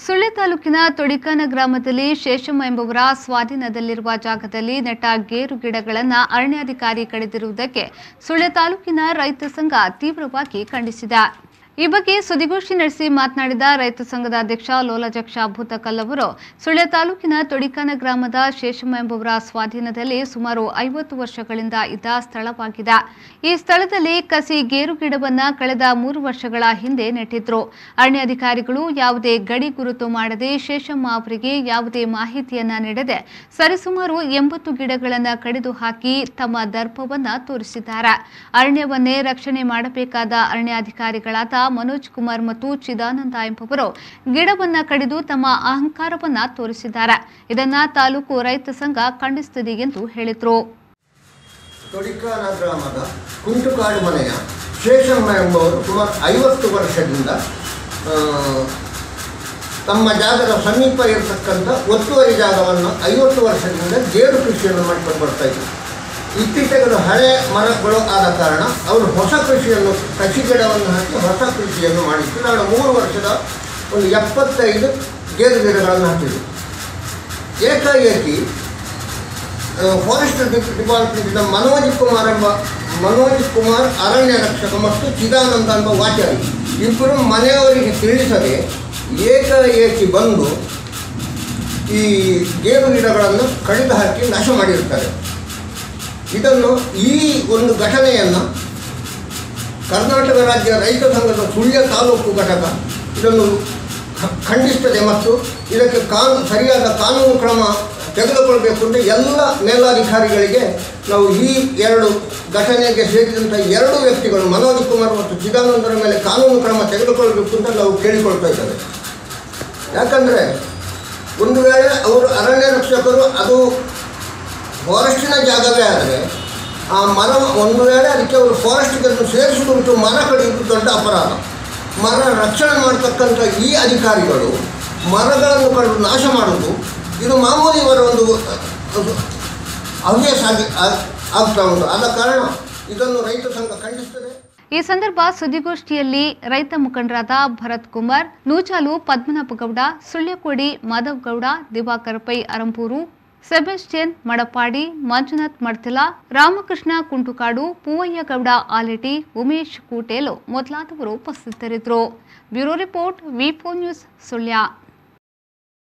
ಸುಳ್ಯ ತಾಲೂಕಿನ ತೊಡಿಕಾನ ಗ್ರಾಮದಲ್ಲಿ ಶೇಷಮ್ಮ ಎಂಬುವರ ಸ್ವಾಧೀನದಲ್ಲಿರುವ ಜಾಗದಲ್ಲಿ ನೆಟ್ಟ ಗೇರು ಗಿಡಗಳನ್ನು ಅರಣ್ಯಾಧಿಕಾರಿ ಕಡಿದಿರುವುದಕ್ಕೆ ಸುಳ್ಯ ತಾಲೂಕಿನ ರೈತ ಸಂಘ ತೀವ್ರವಾಗಿ ಖಂಡಿಸಿದೆ ಈ ಬಗ್ಗೆ ಸುದ್ದಿಗೋಷ್ಠಿ ನಡೆಸಿ ಮಾತನಾಡಿದ ರೈತ ಸಂಘದ ಅಧ್ಯಕ್ಷ ಲೋಲಜಕ್ಷ ಭೂತಕಲ್ ಅವರು ಸುಳ್ಯ ತಾಲೂಕಿನ ತೊಡಿಕಾನ ಗ್ರಾಮದ ಶೇಷಮ್ಮ ಎಂಬುವರ ಸ್ವಾಧೀನದಲ್ಲಿ ಸುಮಾರು ಐವತ್ತು ವರ್ಷಗಳಿಂದ ಇದ್ದ ಸ್ಥಳವಾಗಿದೆ ಈ ಸ್ಥಳದಲ್ಲಿ ಕಸಿ ಗೇರು ಗಿಡವನ್ನ ಕಳೆದ ಮೂರು ವರ್ಷಗಳ ಹಿಂದೆ ನೆಟ್ಟಿದ್ರು ಅರಣ್ಯಾಧಿಕಾರಿಗಳು ಯಾವುದೇ ಗಡಿ ಗುರುತು ಮಾಡದೆ ಶೇಷಮ್ಮ ಅವರಿಗೆ ಯಾವುದೇ ಮಾಹಿತಿಯನ್ನ ನೀಡದೆ ಸರಿಸುಮಾರು ಎಂಬತ್ತು ಗಿಡಗಳನ್ನು ಕಡಿದು ಹಾಕಿ ತಮ್ಮ ದರ್ಪವನ್ನ ತೋರಿಸಿದ್ದಾರೆ ಅರಣ್ಯವನ್ನೇ ರಕ್ಷಣೆ ಮಾಡಬೇಕಾದ ಅರಣ್ಯಾಧಿಕಾರಿಗಳಾದ ಮನೋಜ್ ಕುಮಾರ್ ಮತ್ತು ಚಿದಾನಂದ ಎಂಬುವರು ಗಿಡವನ್ನ ಕಡಿದು ತಮ್ಮ ಅಹಂಕಾರವನ್ನ ತೋರಿಸಿದ್ದಾರೆ ಇದನ್ನ ತಾಲೂಕು ರೈತ ಸಂಘ ಖಂಡಿಸುತ್ತದೆ ಎಂದು ಹೇಳಿದ್ರು ತೊಡಿಕಾನ ಗ್ರಾಮದ ಕುಂಟುಕಾಡು ಮನೆಯ ಶೇಷಮ್ಮ ಎಂಬುವರು ಸುಮಾರು ಐವತ್ತು ವರ್ಷದಿಂದ ಆ, ತಮ್ಮ ಜಾಗದ ಸಮೀಪ ಇರತಕ್ಕಂಥ ಒತ್ತುವರಿ ಜಾಗವನ್ನು ಐವತ್ತು ವರ್ಷದಿಂದ ಗೇರು ಕೃಷಿಯನ್ನು ಮಾಡಿಕೊಂಡು ಬರ್ತಾ ಇದ್ರು ಇತ್ತೀಚೆಗೆ ಹಳೆ ಮರಗಳು ಆದ ಕಾರಣ ಅವರು ಹೊಸ ಕೃಷಿಯನ್ನು ಕೃಷಿ ಗಿಡವನ್ನು ಹಾಕಿ ಹೊಸ ಕೃಷಿಯನ್ನು ಮಾಡಿದ್ರು ನಾನು ಮೂರು ವರ್ಷದ ಒಂದು ಎಪ್ಪತ್ತೈದು ಗೇರು ಗಿಡಗಳನ್ನು ಹಾಕಿದ್ರು ಏಕಾಏಕಿ ಫಾರೆಸ್ಟ್ ಡಿಪಾರ್ಟ್ಮೆಂಟಿನ ಮನೋಜ್ ಕುಮಾರ್ ಎಂಬ ಮನೋಜ್ ಕುಮಾರ್ ಅರಣ್ಯ ರಕ್ಷಕ ಮತ್ತು ಚಿದಾನಂದ ಎಂಬ ವಾಚಾರಿ ಇಬ್ಬರು ಮನೆಯವರಿಗೆ ತಿಳಿಸದೆ ಏಕಾಏಕಿ ಬಂದು ಈ ಗೇರು ಗಿಡಗಳನ್ನು ಕಡಿದು ಹಾಕಿ ನಾಶ ಮಾಡಿರ್ತಾರೆ ಇದನ್ನು ಈ ಒಂದು ಘಟನೆಯನ್ನು ಕರ್ನಾಟಕ ರಾಜ್ಯ ರೈತ ಸಂಘದ ಸುಳ್ಯ ತಾಲೂಕು ಘಟಕ ಇದನ್ನು ಖ- ಖಂಡಿಸ್ತದೆ ಮತ್ತು ಇದಕ್ಕೆ ಕಾನೂನು ಸರಿಯಾದ ಕಾನೂನು ಕ್ರಮ ತೆಗೆದುಕೊಳ್ಬೇಕು ಅಂತ ಎಲ್ಲ ಮೇಲಾಧಿಕಾರಿಗಳಿಗೆ ನಾವು ಈ ಎರಡು ಘಟನೆಗೆ ಸೇರಿದಂಥ ಎರಡು ವ್ಯಕ್ತಿಗಳು ಮನೋಜ್ ಕುಮಾರ್ ಮತ್ತು ಚಿದಾನಂದರ ಮೇಲೆ ಕಾನೂನು ಕ್ರಮ ತೆಗೆದುಕೊಳ್ಬೇಕು ಅಂತ ನಾವು ಕೇಳಿಕೊಳ್ತಾ ಇದ್ದೇವೆ ಯಾಕಂದರೆ ಒಂದು ವೇಳೆ ಅವರು ಅರಣ್ಯ ರಕ್ಷಕರು ಅದು ಫಾರೆಸ್ಟಿನ ಜಾಗವೇ ಆದರೆ ಆ ಮರ ಒಂದು ವೇಳೆ ಅದಕ್ಕೆ ಅವರು ಫಾರೆಸ್ಟ್ಗೆ ಅದನ್ನು ಸೇರಿಸುವುದುಂಟು ಮರ ಕಡಿಯುವುದು ದೊಡ್ಡ ಅಪರಾಧ ಮರ ರಕ್ಷಣೆ ಮಾಡತಕ್ಕಂಥ ಈ ಅಧಿಕಾರಿಗಳು ಮರಗಳನ್ನು ಕಡಿದು ನಾಶ ಮಾಡುವುದು ಇದು ಮಾಮೂಲಿ ಇವರ ಒಂದು ಅದು ಹವ್ಯಾಸ ಆಗಿ ಆ- ಆಗ್ತಾ ಉಂಟು ಆದ ಕಾರಣ ಇದನ್ನು ರೈತ ಸಂಘ ಖಂಡಿಸ್ತದೆ ಈ ಸಂದರ್ಭ ಸುದ್ದಿಗೋಷ್ಠಿಯಲ್ಲಿ ರೈತ ಮುಖಂಡರಾದ ಭರತ್ ಕುಮಾರ್ ನೂಚಾಲು ಪದ್ಮನಾಭ ಗೌಡ ಸುಳ್ಯಕೋಡಿ ಮಾಧವ್ ಗೌಡ ದಿವಾಕರ್ ಪೈ ಅರಂಪೂರು ಸೆಬೆಸ್ಟಿಯನ್ ಮಡಪಾಡಿ ಮಂಜುನಾಥ್ ಮಡ್ತಿಲ ರಾಮಕೃಷ್ಣ ಕುಂಟುಕಾಡು ಪೂವಯ್ಯ ಗೌಡ ಆಲೆಟಿ ಉಮೇಶ್ ಕೂಟೇಲು ಮೊದಲಾದವರು ಉಪಸ್ಥಿತರಿದ್ದರು bureau report V news Sullia